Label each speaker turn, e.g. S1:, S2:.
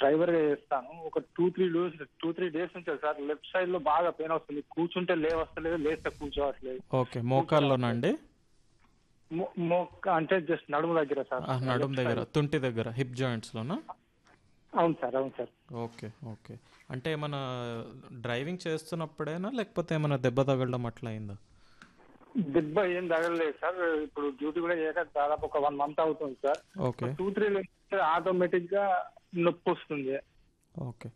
S1: driver గా చేస్తాను ఒక two three days two three days నుంచి సార్ లెఫ్ట్ సైడ్ లో బాగా పెయిన్ వస్తుంది కూర్చుంటే లేవస్తలేదు లేస్తే కూర్చోవట్లేదు
S2: ఓకే మోకాల్లోనా అండి
S1: మొ- మొక్క అంటే జస్ట్ నడుము దగ్గర సార్
S2: ఆ, నడుం దగ్గర తుంటి దగ్గర హిప్ జాయింట్స్లోనా
S1: అవును సార్ అవును సార్
S2: ఓకే ఓకే అంటే ఏమైనా డ్రైవింగ్ చేస్తున్నప్పుడేనా లేకపోతే ఏమైనా దెబ్బ తగలడం అట్లా అయిందా
S1: దెబ్బ ఏం తగలలేదు సార్ ఇప్పుడు డ్యూటీ కూడా చేయక దాదాపు ఒక వన్ మంత్ అవుతుంది sir
S2: okay
S1: two three automatic గా నొప్పి వస్తుంది
S2: ఓకే